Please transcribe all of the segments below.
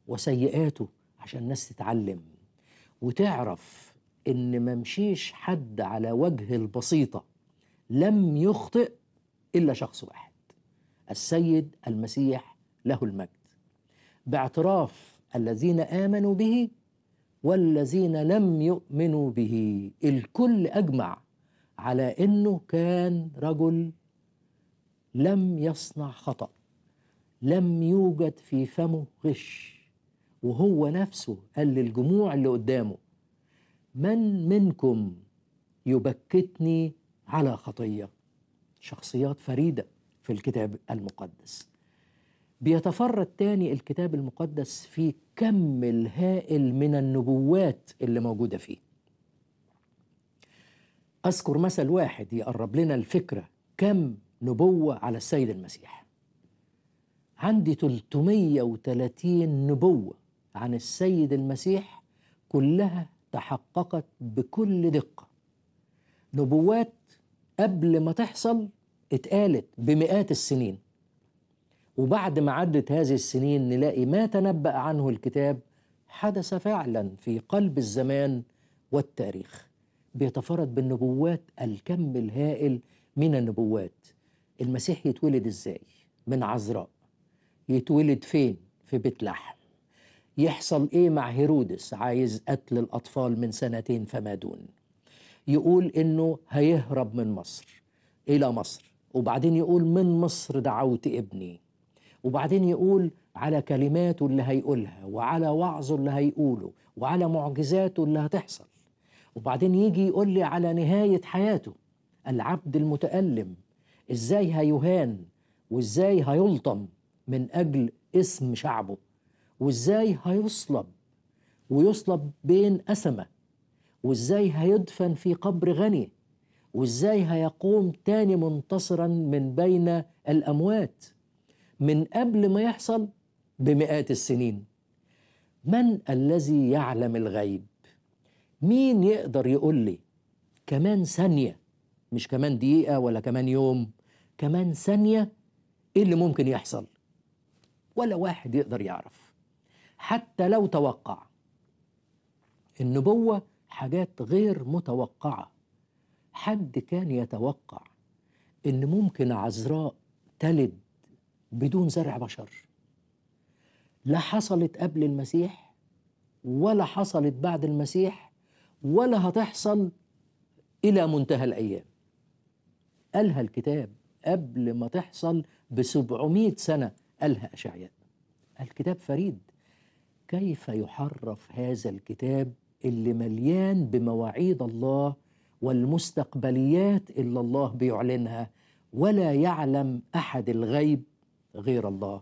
وسيئاته عشان الناس تتعلم وتعرف ان ما مشيش حد على وجه البسيطه لم يخطئ الا شخص واحد السيد المسيح له المجد باعتراف الذين امنوا به والذين لم يؤمنوا به الكل اجمع على انه كان رجل لم يصنع خطأ لم يوجد في فمه غش وهو نفسه قال للجموع اللي قدامه من منكم يبكتني على خطيه شخصيات فريده في الكتاب المقدس بيتفرد تاني الكتاب المقدس في كم الهائل من النبوات اللي موجوده فيه اذكر مثل واحد يقرب لنا الفكره كم نبوه على السيد المسيح عندي 330 نبوه عن السيد المسيح كلها تحققت بكل دقه نبوات قبل ما تحصل اتقالت بمئات السنين وبعد ما عدت هذه السنين نلاقي ما تنبأ عنه الكتاب حدث فعلا في قلب الزمان والتاريخ بيتفرد بالنبوات الكم الهائل من النبوات المسيح يتولد ازاي من عذراء يتولد فين في بيت لحم يحصل ايه مع هيرودس عايز قتل الاطفال من سنتين فما دون يقول انه هيهرب من مصر الى مصر وبعدين يقول من مصر دعوت ابني وبعدين يقول على كلماته اللي هيقولها وعلى وعظه اللي هيقوله وعلى معجزاته اللي هتحصل وبعدين يجي يقول لي على نهاية حياته العبد المتألم ازاي هيهان وازاي هيلطم من أجل اسم شعبه وازاي هيصلب ويصلب بين أسمة وازاي هيدفن في قبر غني وازاي هيقوم تاني منتصرا من بين الأموات من قبل ما يحصل بمئات السنين من الذي يعلم الغيب مين يقدر يقول لي كمان ثانية مش كمان دقيقة ولا كمان يوم كمان ثانية ايه اللي ممكن يحصل ولا واحد يقدر يعرف حتى لو توقع النبوة حاجات غير متوقعة حد كان يتوقع ان ممكن عذراء تلد بدون زرع بشر لا حصلت قبل المسيح ولا حصلت بعد المسيح ولا هتحصل إلى منتهى الأيام قالها الكتاب قبل ما تحصل بسبعمائة سنة قالها أشعياء الكتاب فريد كيف يحرف هذا الكتاب اللي مليان بمواعيد الله والمستقبليات اللي الله بيعلنها ولا يعلم أحد الغيب غير الله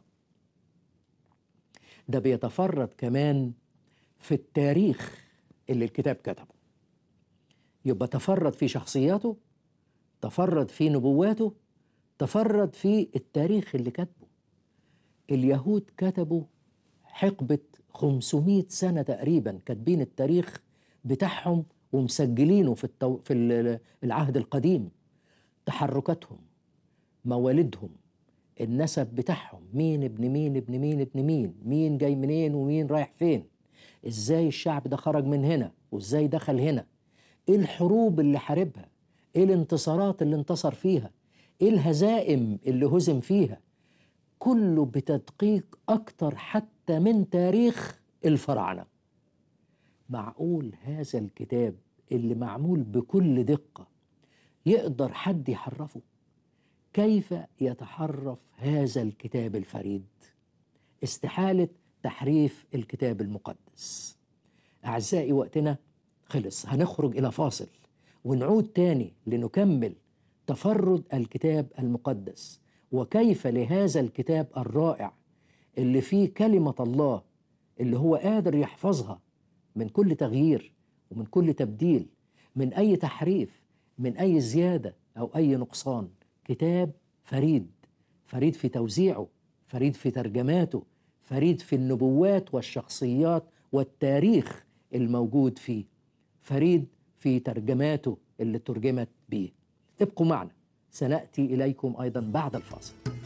ده بيتفرد كمان في التاريخ اللي الكتاب كتبه يبقى تفرد في شخصياته تفرد في نبواته تفرد في التاريخ اللي كتبه اليهود كتبوا حقبة 500 سنة تقريبا كاتبين التاريخ بتاعهم ومسجلينه في التو... في العهد القديم تحركاتهم موالدهم النسب بتاعهم مين ابن مين ابن مين ابن مين مين جاي منين ومين رايح فين ازاي الشعب ده خرج من هنا وازاي دخل هنا ايه الحروب اللي حاربها ايه الانتصارات اللي انتصر فيها ايه الهزائم اللي هزم فيها كله بتدقيق اكتر حتى من تاريخ الفراعنه معقول هذا الكتاب اللي معمول بكل دقه يقدر حد يحرفه كيف يتحرف هذا الكتاب الفريد استحاله تحريف الكتاب المقدس اعزائي وقتنا خلص هنخرج الى فاصل ونعود تاني لنكمل تفرد الكتاب المقدس وكيف لهذا الكتاب الرائع اللي فيه كلمه الله اللي هو قادر يحفظها من كل تغيير ومن كل تبديل من اي تحريف من اي زياده او اي نقصان كتاب فريد فريد في توزيعه فريد في ترجماته فريد في النبوات والشخصيات والتاريخ الموجود فيه فريد في ترجماته اللي ترجمت به ابقوا معنا سناتي اليكم ايضا بعد الفاصل